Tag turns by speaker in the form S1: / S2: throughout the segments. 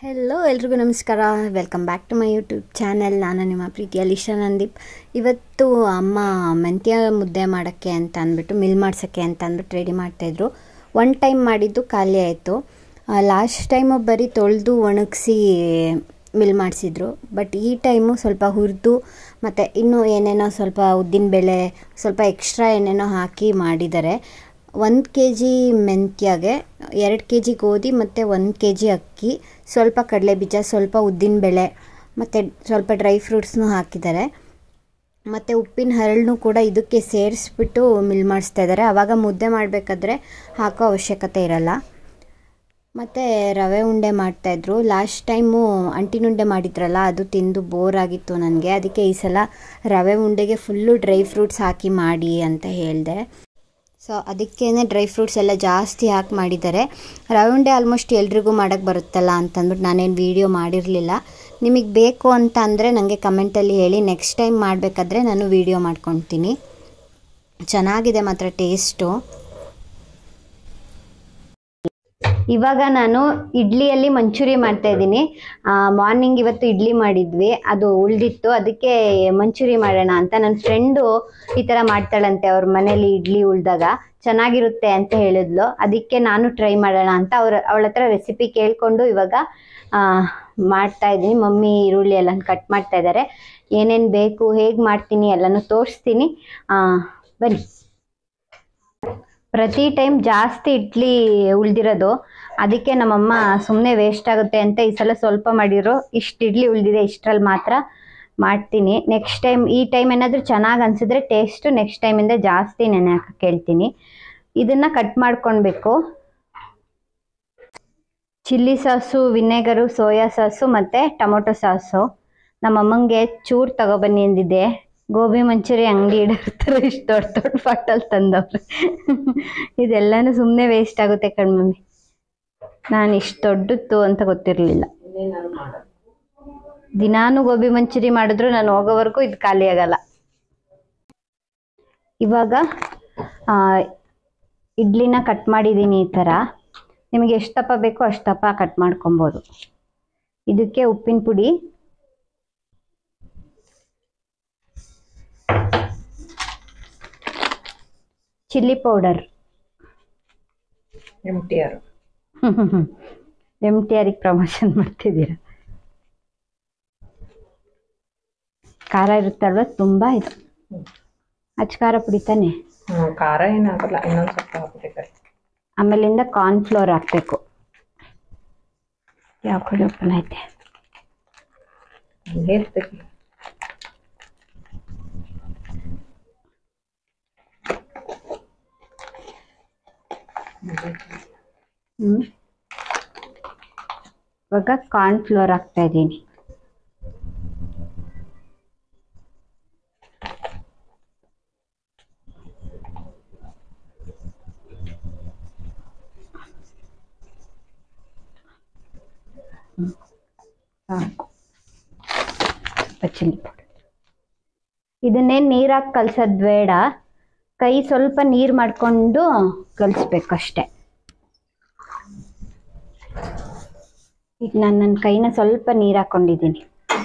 S1: hello ಎಲ್ರಿಗೂ ನಮಸ್ಕಾರ welcome back to my YouTube channel ನಾನು ನಿಮ್ಮ ಪ್ರೀತಿಯ ಲಿಶಾ ನಂದೀಪ್ ಇವತ್ತು ಅಮ್ಮ ಮೆಂತ್ಯ ಮುದ್ದೆ ಮಾಡೋಕ್ಕೆ ಅಂತ ಅಂದ್ಬಿಟ್ಟು ಮಿಲ್ ಮಾಡ್ಸೋಕ್ಕೆ ಅಂತ ಅಂದ್ಬಿಟ್ಟು ರೆಡಿ ಮಾಡ್ತಾಯಿದ್ರು ಒನ್ ಟೈಮ್ ಮಾಡಿದ್ದು ಖಾಲಿ ಆಯಿತು ಲಾಸ್ಟ್ ಟೈಮು ಬರೀ ತೊಳೆದು ಒಣಗಿಸಿ ಮಿಲ್ ಮಾಡಿಸಿದ್ರು ಬಟ್ ಈ ಟೈಮು ಸ್ವಲ್ಪ ಹುರಿದು ಮತ್ತು ಇನ್ನೂ ಏನೇನೋ ಸ್ವಲ್ಪ ಉದ್ದಿನಬೇಳೆ ಸ್ವಲ್ಪ ಎಕ್ಸ್ಟ್ರಾ ಏನೇನೋ ಹಾಕಿ ಮಾಡಿದ್ದಾರೆ ಒಂದು ಕೆ ಜಿ ಮೆಂತ್ಯಾಗೆ ಎರಡು ಕೆ ಜಿ ಗೋಧಿ ಮತ್ತು ಒಂದು ಕೆ ಜಿ ಅಕ್ಕಿ ಸ್ವಲ್ಪ ಕಡಲೆಬೀಜ ಸ್ವಲ್ಪ ಉದ್ದಿನಬೇಳೆ ಮತ್ತು ಸ್ವಲ್ಪ ಡ್ರೈ ಫ್ರೂಟ್ಸ್ನೂ ಹಾಕಿದ್ದಾರೆ ಮತ್ತು ಉಪ್ಪಿನ ಹರಳನ್ನು ಕೂಡ ಇದಕ್ಕೆ ಸೇರಿಸ್ಬಿಟ್ಟು ಮಿಲ್ ಮಾಡಿಸ್ತಾ ಇದ್ದಾರೆ ಆವಾಗ ಮುದ್ದೆ ಮಾಡಬೇಕಾದ್ರೆ ಹಾಕೋ ಅವಶ್ಯಕತೆ ಇರಲ್ಲ ಮತ್ತು ರವೆ ಉಂಡೆ ಮಾಡ್ತಾಯಿದ್ರು ಲಾಸ್ಟ್ ಟೈಮು ಅಂಟಿನುಂಡೆ ಮಾಡಿದ್ರಲ್ಲ ಅದು ತಿಂದು ಬೋರ್ ಆಗಿತ್ತು ನನಗೆ ಅದಕ್ಕೆ ಈ ಸಲ ರವೆ ಉಂಡೆಗೆ ಫುಲ್ಲು ಡ್ರೈ ಫ್ರೂಟ್ಸ್ ಹಾಕಿ ಮಾಡಿ ಅಂತ ಹೇಳಿದೆ ಸೊ ಅದಕ್ಕೇ ಡ್ರೈ ಫ್ರೂಟ್ಸ್ ಎಲ್ಲ ಜಾಸ್ತಿ ಹಾಕಿ ಮಾಡಿದ್ದಾರೆ ರವೆ ಉಂಡೆ ಆಲ್ಮೋಸ್ಟ್ ಎಲ್ರಿಗೂ ಮಾಡೋಕ್ಕೆ ಬರುತ್ತಲ್ಲ ಅಂತಂದ್ಬಿಟ್ಟು ನಾನೇನು ವೀಡಿಯೋ ಮಾಡಿರಲಿಲ್ಲ ನಿಮಗೆ ಬೇಕು ಅಂತ ಅಂದರೆ ನನಗೆ ಕಮೆಂಟಲ್ಲಿ ಹೇಳಿ ನೆಕ್ಸ್ಟ್ ಟೈಮ್ ಮಾಡಬೇಕಾದ್ರೆ ನಾನು ವೀಡಿಯೋ ಮಾಡ್ಕೊತೀನಿ ಚೆನ್ನಾಗಿದೆ ಮಾತ್ರ ಟೇಸ್ಟು ಇವಾಗ ನಾನು ಇಡ್ಲಿಯಲ್ಲಿ ಮಂಚೂರಿ ಮಾಡ್ತಾ ಇದ್ದೀನಿ ಮಾರ್ನಿಂಗ್ ಇವತ್ತು ಇಡ್ಲಿ ಮಾಡಿದ್ವಿ ಅದು ಉಳಿದಿತ್ತು ಅದಕ್ಕೆ ಮಂಚೂರಿ ಮಾಡೋಣ ಅಂತ ನನ್ನ ಫ್ರೆಂಡು ಈ ಥರ ಮಾಡ್ತಾಳಂತೆ ಅವ್ರ ಮನೇಲಿ ಇಡ್ಲಿ ಉಳ್ದಾಗ ಚೆನ್ನಾಗಿರುತ್ತೆ ಅಂತ ಹೇಳಿದ್ಲು ಅದಕ್ಕೆ ನಾನು ಟ್ರೈ ಮಾಡೋಣ ಅಂತ ಅವ್ರ ಅವಳ ಹತ್ರ ರೆಸಿಪಿ ಕೇಳಿಕೊಂಡು ಇವಾಗ ಮಾಡ್ತಾ ಇದ್ದೀನಿ ಮಮ್ಮಿ ಈರುಳ್ಳಿ ಎಲ್ಲ ಕಟ್ ಮಾಡ್ತಾ ಇದ್ದಾರೆ ಏನೇನು ಬೇಕು ಹೇಗೆ ಮಾಡ್ತೀನಿ ಎಲ್ಲನೂ ತೋರಿಸ್ತೀನಿ ಬನ್ನಿ ಪ್ರತಿ ಟೈಮ್ ಜಾಸ್ತಿ ಇಡ್ಲಿ ಉಳ್ದಿರೋದು ಅದಕ್ಕೆ ನಮ್ಮಮ್ಮ ಸುಮ್ಮನೆ ವೇಸ್ಟ್ ಆಗುತ್ತೆ ಅಂತ ಈ ಸಲ ಸ್ವಲ್ಪ ಮಾಡಿರೋ ಇಷ್ಟು ಇಡ್ಲಿ ಉಳಿದಿದೆ ಇಷ್ಟರಲ್ಲಿ ಮಾತ್ರ ಮಾಡ್ತೀನಿ ನೆಕ್ಸ್ಟ್ ಟೈಮ್ ಈ ಟೈಮ್ ಏನಾದರೂ ಚೆನ್ನಾಗಿ ಅನಿಸಿದ್ರೆ ಟೇಸ್ಟು ನೆಕ್ಸ್ಟ್ ಟೈಮಿಂದ ಜಾಸ್ತಿ ನೆನೆ ಹಾಕಕ್ಕೆ ಹೇಳ್ತೀನಿ ಇದನ್ನು ಕಟ್ ಮಾಡ್ಕೊಳ್ಬೇಕು chilli sauce vinegar soya sauce ಮತ್ತು ಟೊಮೊಟೊ ಸಾಸು ನಮ್ಮಮ್ಮಂಗೆ ಚೂರು ತಗೊಬನ್ನಿ ಅಂದಿದ್ದೆ ಗೋಬಿ ಮಂಚೂರಿ ಅಂಗಡಿ ಇಡಿರ್ತಾರೆ ಇಷ್ಟು ದೊಡ್ಡ ದೊಡ್ಡ ಬಾಟಲ್ ತಂದವ್ರೆ ಇದೆಲ್ಲನೂ ಸುಮ್ಮನೆ ವೇಸ್ಟ್ ಆಗುತ್ತೆ ಕಣ್ಮಮ್ಮಿ ನಾನು ಇಷ್ಟು ದೊಡ್ಡದ್ದು ಅಂತ ಗೊತ್ತಿರಲಿಲ್ಲ ದಿನಾನು ಗೋಬಿ ಮಂಚೂರಿ ಮಾಡಿದ್ರು ನಾನು ಹೋಗೋವರೆಗೂ ಇದು ಖಾಲಿ ಆಗಲ್ಲ ಇವಾಗ ಇಡ್ಲಿನ ಕಟ್ ಮಾಡಿದ್ದೀನಿ ಈ ಥರ ನಿಮಗೆ ಎಷ್ಟು ದಪ್ಪ ಬೇಕೋ ಅಷ್ಟು ದಪ್ಪ ಕಟ್ ಮಾಡ್ಕೊಬೋದು ಇದಕ್ಕೆ ಉಪ್ಪಿನ ಪುಡಿ chilli powder
S2: M T R
S1: M T ಆರಿಗೆ ಪ್ರಮೋಷನ್ ಮಾಡ್ತಿದ್ದೀರಾ ಖಾರ ಇರುತ್ತಲ್ವ ತುಂಬ ಇದು ಅಚ್ಚ ಖಾರ ಪುಡಿ ತಾನೆ
S2: ಹ್ಮ್, ಖಾರ ಏನಾಗಲ್ಲ ಇನ್ನೊಂದು ಸ್ವಲ್ಪ ಹಾಕ್ಬೇಕಾರೆ
S1: ಆಮೇಲಿಂದ ಕಾರ್ನ್ಫ್ಲೋರ್ ಹಾಕಬೇಕು ಯಾವ ಕಡೆ ಓಪನ್ ಐತೆ
S2: ಹಂಗೆ ಇರ್ತೈತಿ
S1: ಹ್ಞೂ ಇವಾಗ ಕಾರ್ನ್ಫ್ಲೋರ್ ಹಾಕ್ತಾ ಇದ್ದೀನಿ ಸಾಕು ಸ್ವಲ್ಪ ಚಿಲ್ಲಿ ಪೌಡರ್ ಇದನ್ನೇನು ನೀರಾಗಿ ಕಲ್ಸೋದು ಬೇಡ ಕೈ ಸ್ವಲ್ಪ ನೀರು ಮಾಡಿಕೊಂಡು ಕಲಿಸ್ಬೇಕಷ್ಟೆ ಈಗ ನಾನು ನನ್ನ ಕೈನ ಸ್ವಲ್ಪ ನೀರು ಹಾಕ್ಕೊಂಡಿದ್ದೀನಿ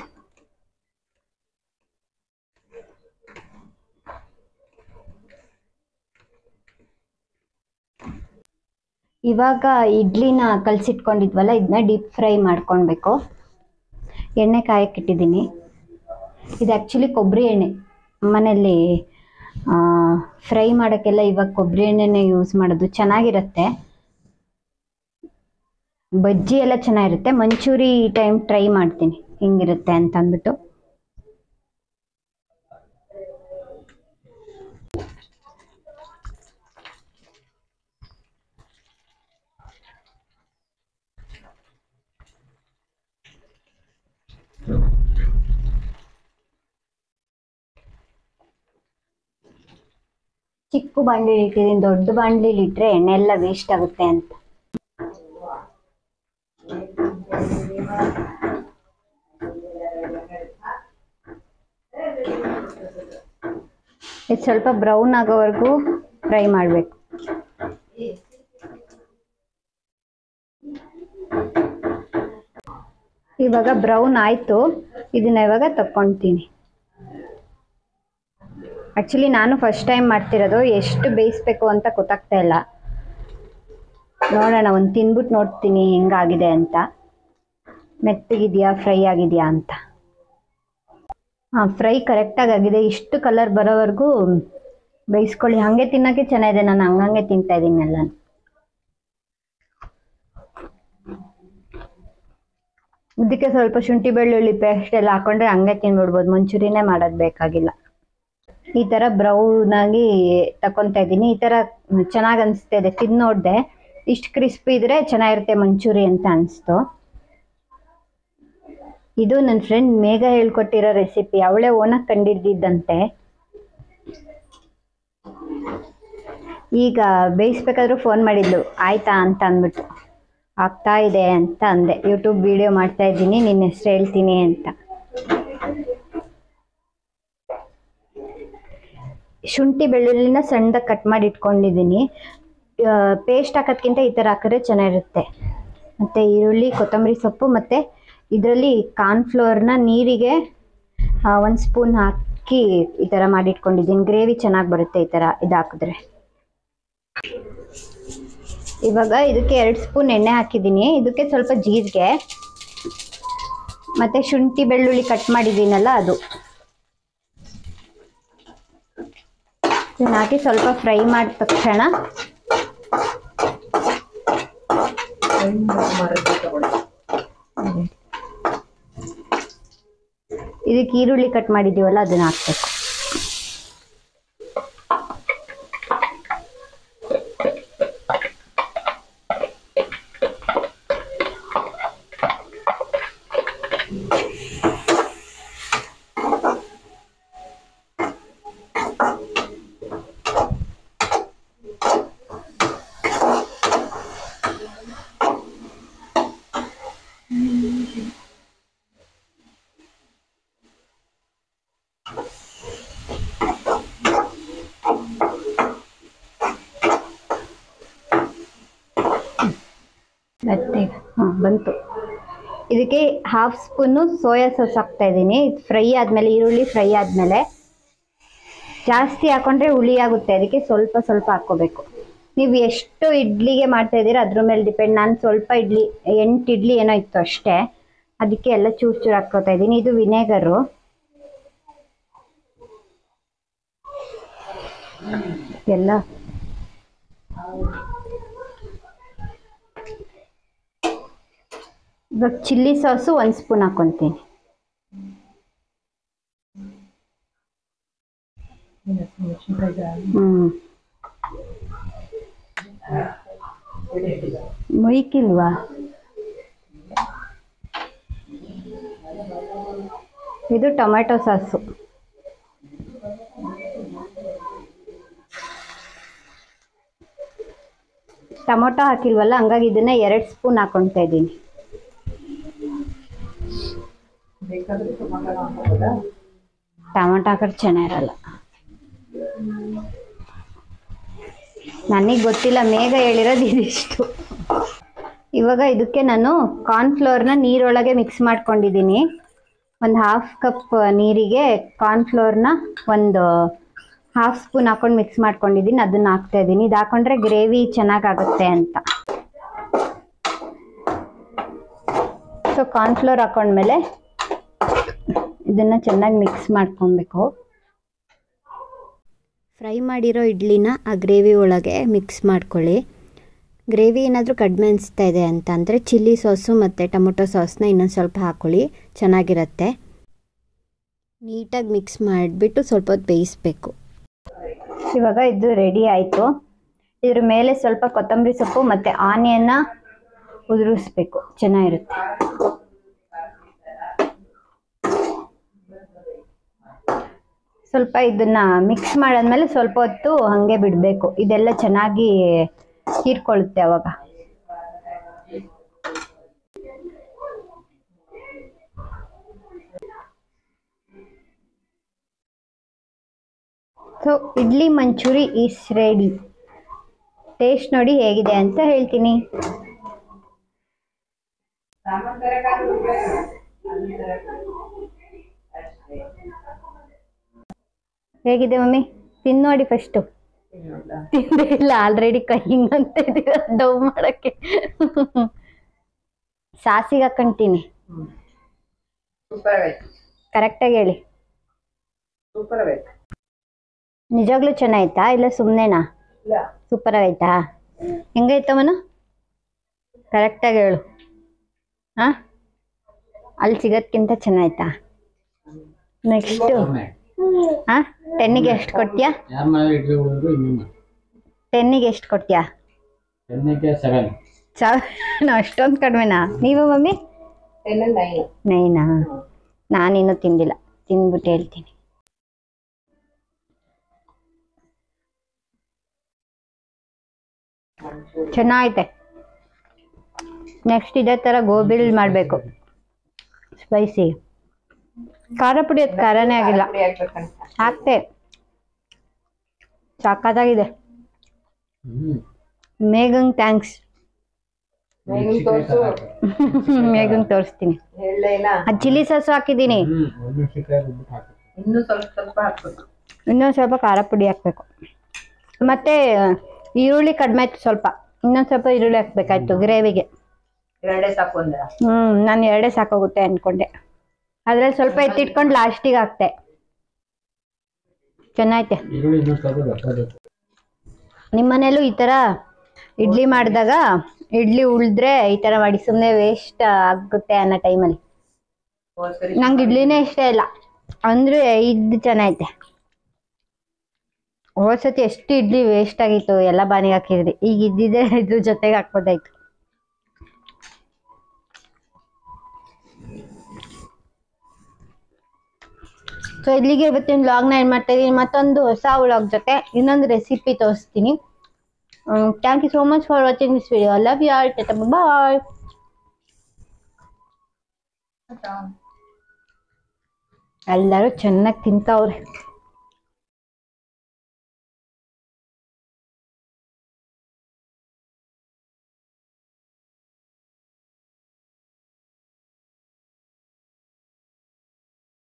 S1: ಇವಾಗ ಇಡ್ಲಿನ ಕಲಸಿಟ್ಕೊಂಡಿದ್ವಲ್ಲ ಇದನ್ನ ಡೀಪ್ ಫ್ರೈ ಮಾಡ್ಕೊಳ್ಬೇಕು ಎಣ್ಣೆ ಕಾಯಕ್ಕಿಟ್ಟಿದ್ದೀನಿ ಇದು ಆ್ಯಕ್ಚುಲಿ ಕೊಬ್ಬರಿ ಎಣ್ಣೆ ಮನೆಯಲ್ಲಿ ಫ್ರೈ ಮಾಡೋಕ್ಕೆಲ್ಲ ಇವಾಗ ಕೊಬ್ಬರಿ ಎಣ್ಣೆನೇ ಯೂಸ್ ಮಾಡೋದು ಚೆನ್ನಾಗಿರುತ್ತೆ ಬಜ್ಜಿ ಎಲ್ಲ ಚೆನ್ನಾಗಿರುತ್ತೆ ಮಂಚೂರಿ ಈ ಟೈಮ್ ಟ್ರೈ ಮಾಡ್ತೀನಿ ಹೆಂಗಿರುತ್ತೆ ಅಂತ ಅಂದ್ಬಿಟ್ಟು ಚಿಕ್ಕ ಬಾಂಡ್ಲಿ ಇಟ್ಟಿದ್ದೀನಿ ದೊಡ್ಡ ಬಾಂಡ್ಲಿಲಿ ಇಟ್ಟರೆ ಎಣ್ಣೆ ಎಲ್ಲ ವೇಸ್ಟ್ ಆಗುತ್ತೆ ಅಂತ ಇದು ಸ್ವಲ್ಪ ಬ್ರೌನ್ ಆಗೋವರೆಗೂ ಫ್ರೈ ಮಾಡಬೇಕು ಇವಾಗ ಬ್ರೌನ್ ಆಯಿತು ಇದನ್ನ ಇವಾಗ ತಕ್ಕೊಳ್ತೀನಿ ಆ್ಯಕ್ಚುಲಿ ನಾನು ಫಸ್ಟ್ ಟೈಮ್ ಮಾಡ್ತಿರೋದು ಎಷ್ಟು ಬೇಯಿಸ್ಬೇಕು ಅಂತ ಗೊತ್ತಾಗ್ತಾ ಇಲ್ಲ ನೋಡೋಣ ಒಂದು ತಿನ್ಬಿಟ್ಟು ನೋಡ್ತೀನಿ ಹೆಂಗಾಗಿದೆ ಅಂತ ಮೆತ್ತಗಿದೆಯಾ ಫ್ರೈ ಆಗಿದೆಯಾ ಅಂತ ಹಾಂ ಫ್ರೈ ಕರೆಕ್ಟಾಗಿ ಆಗಿದೆ ಇಷ್ಟು ಕಲರ್ ಬರೋವರೆಗೂ ಬೇಯಿಸ್ಕೊಳ್ಳಿ ಹಾಗೆ ತಿನ್ನೋಕ್ಕೆ ಚೆನ್ನಾಗಿದೆ ನಾನು ಹಂಗಂಗೆ ತಿಂತಾ ಇದ್ದೀನಿ ಎಲ್ಲ ಇದಕ್ಕೆ ಸ್ವಲ್ಪ ಶುಂಠಿ ಬೆಳ್ಳುಳ್ಳಿ ಪೇಸ್ಟ್ ಎಲ್ಲ ಹಾಕೊಂಡ್ರೆ ಹಂಗೆ ತಿನ್ಬಿಡ್ಬೋದು ಮಂಚೂರಿನೇ ಮಾಡೋದು ಬೇಕಾಗಿಲ್ಲ ಈ ಥರ ಬ್ರೌನ್ ಆಗಿ ತಕೊತಾ ಇದ್ದೀನಿ ಈ ಥರ ಚೆನ್ನಾಗಿ ಅನಿಸ್ತಾ ಇದೆ ತಿಂದು ನೋಡಿದೆ ಇಷ್ಟು ಕ್ರಿಸ್ಪಿ ಇದ್ರೆ ಚೆನ್ನಾಗಿರುತ್ತೆ ಮಂಚೂರಿ ಅಂತ ಅನಿಸ್ತು ಇದು ನನ್ನ ಫ್ರೆಂಡ್ ಮೇಘ ಹೇಳ್ಕೊಟ್ಟಿರೋ ರೆಸಿಪಿ ಅವಳೇ ಓನಾಗಿ ಕಂಡಿದ್ದಿದ್ದಂತೆ ಈಗ ಬೇಯಿಸ್ಬೇಕಾದ್ರೂ ಫೋನ್ ಮಾಡಿದ್ಲು ಆಯ್ತಾ ಅಂತ ಅಂದ್ಬಿಟ್ಟು ಆಗ್ತಾ ಇದೆ ಅಂತ ಅಂದೆ ಯೂಟ್ಯೂಬ್ ವಿಡಿಯೋ ಮಾಡ್ತಾ ಇದ್ದೀನಿ ನಿನ್ನ ಹೆಸರು ಹೇಳ್ತೀನಿ ಅಂತ ಶುಂಠಿ ಬೆಳ್ಳುಳ್ಳಿನ ಸಣ್ಣದಾಗಿ ಕಟ್ ಮಾಡಿ ಇಟ್ಕೊಂಡಿದ್ದೀನಿ ಪೇಸ್ಟ್ ಹಾಕೋದ್ಕಿಂತ ಈ ಥರ ಹಾಕಿದ್ರೆ ಚೆನ್ನಾಗಿರುತ್ತೆ ಮತ್ತು ಈರುಳ್ಳಿ ಕೊತ್ತಂಬರಿ ಸೊಪ್ಪು ಮತ್ತು ಇದರಲ್ಲಿ ಕಾರ್ನ್ಫ್ಲೋರ್ನ ನೀರಿಗೆ ಒಂದು ಸ್ಪೂನ್ ಹಾಕಿ ಈ ಥರ ಮಾಡಿಟ್ಕೊಂಡಿದ್ದೀನಿ ಗ್ರೇವಿ ಚೆನ್ನಾಗಿ ಬರುತ್ತೆ ಈ ಥರ ಇದು ಹಾಕಿದ್ರೆ ಇವಾಗ ಇದಕ್ಕೆ ಎರಡು ಸ್ಪೂನ್ ಎಣ್ಣೆ ಹಾಕಿದ್ದೀನಿ ಇದಕ್ಕೆ ಸ್ವಲ್ಪ ಜೀರಿಗೆ ಮತ್ತು ಶುಂಠಿ ಬೆಳ್ಳುಳ್ಳಿ ಕಟ್ ಮಾಡಿದ್ದೀನಲ್ಲ ಅದು ಇದನ್ನ ಹಾಕಿ ಸ್ವಲ್ಪ ಫ್ರೈ ಮಾಡಿದ ತಕ್ಷಣ ಇದಕ್ಕೆ ಈರುಳ್ಳಿ ಕಟ್ ಮಾಡಿದ್ದೀವಲ್ಲ ಅದನ್ನ ಹಾಕ್ಬೇಕು ಮತ್ತೆ ಹಾಂ ಬಂತು ಇದಕ್ಕೆ ಹಾಫ್ ಸ್ಪೂನು ಸೋಯಾ ಸಾಸ್ ಹಾಕ್ತಾ ಇದ್ದೀನಿ ಇದು ಫ್ರೈ ಆದಮೇಲೆ ಈರುಳ್ಳಿ ಫ್ರೈ ಆದಮೇಲೆ ಜಾಸ್ತಿ ಹಾಕೊಂಡ್ರೆ ಹುಳಿ ಆಗುತ್ತೆ ಅದಕ್ಕೆ ಸ್ವಲ್ಪ ಸ್ವಲ್ಪ ಹಾಕ್ಕೋಬೇಕು ನೀವು ಎಷ್ಟು ಇಡ್ಲಿಗೆ ಮಾಡ್ತಾ ಇದ್ದೀರಾ ಅದ್ರ ಮೇಲೆ ಡಿಪೆಂಡ್ ನಾನು ಸ್ವಲ್ಪ ಇಡ್ಲಿ ಎಂಟು ಇಡ್ಲಿ ಏನೋ ಇತ್ತು ಅಷ್ಟೇ ಅದಕ್ಕೆ ಎಲ್ಲ ಚೂರು ಚೂರು ಹಾಕ್ಕೋತಾ ಇದ್ದೀನಿ ಇದು ವಿನೆಗರು ಎಲ್ಲ ಇವಾಗ ಚಿಲ್ಲಿ ಸಾಸು ಒಂದು ಸ್ಪೂನ್ ಹಾಕ್ಕೊತೀನಿ ಹ್ಞೂ ಮೊಯ್ಕಿಲ್ವಾ ಇದು ಟೊಮೆಟೊ ಸಾಸು ಟೊಮೊಟೊ ಹಾಕಿಲ್ವಲ್ಲ ಹಂಗಾಗಿ ಇದನ್ನ ಎರಡು ಸ್ಪೂನ್ ಹಾಕೊಳ್ತಾ ಇದ್ದೀನಿ ಟೊಮೊಟೊ ಹಾಕಿದ್ರೆ ಚೆನ್ನಾಗಿರಲ್ಲ ನನಗೆ ಗೊತ್ತಿಲ್ಲ ಮೇಘ ಹೇಳಿರೋದು ಇದಿಷ್ಟು ಇವಾಗ ಇದಕ್ಕೆ ನಾನು ಕಾರ್ನ್ಫ್ಲೋರ್ನ ನೀರೊಳಗೆ ಮಿಕ್ಸ್ ಮಾಡ್ಕೊಂಡಿದ್ದೀನಿ ಒಂದು ಹಾಫ್ ಕಪ್ ನೀರಿಗೆ ಕಾರ್ನ್ಫ್ಲೋರ್ನ ಒಂದು ಹಾಫ್ ಸ್ಪೂನ್ ಹಾಕೊಂಡು ಮಿಕ್ಸ್ ಮಾಡ್ಕೊಂಡಿದ್ದೀನಿ ಅದನ್ನ ಹಾಕ್ತಾ ಇದ್ದೀನಿ ಇದು ಹಾಕೊಂಡ್ರೆ ಗ್ರೇವಿ ಚೆನ್ನಾಗಾಗುತ್ತೆ ಅಂತ ಸೊ ಕಾರ್ನ್ಫ್ಲೋರ್ ಹಾಕೊಂಡ್ಮೇಲೆ ಇದನ್ನು ಚೆನ್ನಾಗಿ ಮಿಕ್ಸ್ ಮಾಡ್ಕೊಬೇಕು ಫ್ರೈ ಮಾಡಿರೋ ಇಡ್ಲಿನ ಆ ಗ್ರೇವಿ ಒಳಗೆ ಮಿಕ್ಸ್ ಮಾಡ್ಕೊಳ್ಳಿ ಗ್ರೇವಿ ಏನಾದರೂ ಕಡಿಮೆ ಅನಿಸ್ತಾ ಇದೆ ಅಂತ ಅಂದರೆ ಚಿಲ್ಲಿ ಸಾಸು ಮತ್ತು ಟೊಮೊಟೊ ಸಾಸ್ನ ಇನ್ನೊಂದು ಸ್ವಲ್ಪ ಹಾಕ್ಕೊಳ್ಳಿ ಚೆನ್ನಾಗಿರುತ್ತೆ ನೀಟಾಗಿ ಮಿಕ್ಸ್ ಮಾಡಿಬಿಟ್ಟು ಸ್ವಲ್ಪ ಹೊತ್ತು ಬೇಯಿಸ್ಬೇಕು ಇವಾಗ ಇದು ರೆಡಿ ಆಯಿತು ಇದ್ರ ಮೇಲೆ ಸ್ವಲ್ಪ ಕೊತ್ತಂಬರಿ ಸೊಪ್ಪು ಮತ್ತು ಆನಿಯನ್ನ ಉದುರಿಸ್ಬೇಕು ಚೆನ್ನಾಗಿರುತ್ತೆ ಸ್ವಲ್ಪ ಇದನ್ನ ಮಿಕ್ಸ್ ಮಾಡಾದ್ಮೇಲೆ ಸ್ವಲ್ಪ ಹೊತ್ತು ಹಾಗೆ ಬಿಡಬೇಕು ಇದೆಲ್ಲ ಚೆನ್ನಾಗಿ ಹೀರ್ಕೊಳ್ಳುತ್ತೆ ಅವಾಗ so idli manchurian is ready taste ನೋಡಿ ಹೇಗಿದೆ ಅಂತ ಹೇಳ್ತೀನಿ ಹೇಗಿದೆ ಮಮ್ಮಿ ತಿನ್ ನೋಡಿ ಫಸ್ಟು ತಿಂದೇ ಇಲ್ಲ ಆಲ್ರೆಡಿ ಕೈ ಹಿಂಗಂತ ಇದೀರ ಡವ್ ಮಾಡಕ್ಕೆ ಸಾಸಿಗೆ ಹಾಕೊಂತೀನಿ
S2: ಸೂಪರ್ ಆಗೈತೆ
S1: ಕರೆಕ್ಟಾಗಿ ಹೇಳಿ
S2: ಸೂಪರ್ ಆಗೈತೆ
S1: ನಿಜವಾಗ್ಲೂ ಚೆನ್ನಾಯ್ತಾ ಇಲ್ಲ ಸುಮ್ಮನೆನಾ
S2: ಇಲ್ಲ
S1: ಸೂಪರ್ ಆಗೈತಾ ಹೆಂಗೈತವನು ಕರೆಕ್ಟಾಗಿ ಹೇಳು ಹಾ ಅಲ್ಲಿ ಸಿಗೋದ್ಕಿಂತ ಚೆನ್ನಾಯ್ತಾ ನೆಕ್ಸ್ಟು ಹಾ ಟೆನ್ನಿಗೆ ಎಷ್ಟು ಕೊಡ್ತೀಯಾ
S3: ಯಾರ ಮನೆ ಇಡ್ಲಿ ಉಳಿದ್ರು ಹಿಂಗೆ ಮಾಡಿ
S1: ಟೆನ್ನಿಗೆ ಎಷ್ಟು ಕೊಡ್ತೀಯಾ
S3: ಟೆನ್ನಿಗೆ ಸೆವೆನ್
S1: ಸಾವಿರ ಅಷ್ಟೊಂದು ಕಡಿಮೆನಾ ನೀವು ಮಮ್ಮಿ
S2: ಟೆನ್ ನೈನ್
S1: ನೈನಾ ನಾನಿನ್ನೂ ತಿಂದಿಲ್ಲ ತಿಂದ್ಬಿಟ್ಟು ಹೇಳ್ತೀನಿ ಚೆನ್ನಾಗೈತೆ ನೆಕ್ಸ್ಟ್ ಇದೇ ಥರ ಗೋಬಿಲ್ ಮಾಡಬೇಕು ಸ್ಪೈಸಿ ಖಾರ ಪುಡಿ ಅದು ಖಾರನೇ ಆಗಿಲ್ಲ
S2: ಪುಡಿ ಹಾಕ್ಬೇಕಂತ
S1: ಹಾಕ್ತೆ ಸಾಕಾಗಿದೆ
S3: ಹ್ಞೂ
S1: ಮೇಘಂಗ್ ಥ್ಯಾಂಕ್ಸ್
S2: ಮೇಗಿನ ತೋರ್ಸು
S1: ಮೇಘಂಗ್ ತೋರಿಸ್ತೀನಿ
S2: ಹೇಳಲೇ ಇಲ್ಲ
S1: ಆ ಚಿಲ್ಲಿ ಸಾಸು ಹಾಕಿದ್ದೀನಿ
S3: ಹ್ಞೂ ಒಣಮೆಣ್ಸಿನ್ಕಾಯಿ ರುಬ್ಬಿಟ್ಟು ಹಾಕು
S2: ಇನ್ನೂ ಸ್ವಲ್ಪ ಸ್ವಲ್ಪ ಹಾಕ್ಬೇಕು
S1: ಇನ್ನೊಂದು ಸ್ವಲ್ಪ ಖಾರ ಪುಡಿ ಹಾಕ್ಬೇಕು ಮತ್ತೆ ಈರುಳ್ಳಿ ಕಡಿಮೆ ಆಯ್ತು ಸ್ವಲ್ಪ ಇನ್ನೊಂದು ಸ್ವಲ್ಪ ಈರುಳ್ಳಿ ಹಾಕ್ಬೇಕಾಯ್ತು ಗ್ರೇವಿಗೆ
S2: ಎರಡೇ ಸಾಕು ಅಂದ್ರ
S1: ಹ್ಞೂ ನಾನು ಎರಡೇ ಸಾಕಾಗುತ್ತೆ ಅಂದ್ಕೊಂಡೆ ಅದ್ರಲ್ಲಿ ಸ್ವಲ್ಪ ಎತ್ತಿಟ್ಕೊಂಡು ಲಾಸ್ಟಿಗೆ ಹಾಕ್ತೆ ಚೆನ್ನಾಯ್ತೆ
S3: ಈರುಳ್ಳಿ ಇನ್ನೂ ಸ್ವಲ್ಪ ದಪ್ಪ ಬೇಕು
S1: ನಿಮ್ಮ ಮನೇಲೂ ಈ ಥರ ಇಡ್ಲಿ ಮಾಡಿದಾಗ ಇಡ್ಲಿ ಉಳಿದ್ರೆ ಈ ಥರ ಮಾಡಿ ಸುಮ್ಮನೆ ವೇಸ್ಟ್ ಆಗುತ್ತೆ ಅನ್ನೋ ಟೈಮಲ್ಲಿ
S2: ಹೋದ್ ಸರಿ
S1: ನಂಗೆ ಇಡ್ಲಿನೇ ಇಷ್ಟ ಇಲ್ಲ ಅಂದ್ರೆ ಇದು ಚೆನ್ನಾಗೈತೆ ಹೋದ್ ಸತಿ ಎಷ್ಟು ಇಡ್ಲಿ ವೇಸ್ಟ್ ಆಗಿತ್ತು ಎಲ್ಲ ಬಾನಿಗೆ ಹಾಕಿದ್ರಿ ಈಗ ಇದ್ದಿದ್ದೆ ಇದ್ರ ಜೊತೆಗೆ ಹಾಕ್ಬೋದಾಯ್ತು ಸೊ ಇಲ್ಲಿಗೆ ಇವತ್ತಿನ ವ್ಲಾಗ್ನ ಏನು ಮಾಡ್ತಾ ಇದೀನಿ ಮತ್ತೊಂದು ಹೊಸ ವ್ಲಾಗ್ ಜೊತೆ ಇನ್ನೊಂದು ರೆಸಿಪಿ ತೋರಿಸ್ತೀನಿ thank you so much for watching this video love you all ಟೆಟ ಬಾಯ್ ಎಲ್ಲರೂ ಚೆನ್ನಾಗಿ ತಿಂತಾವ್ರೆ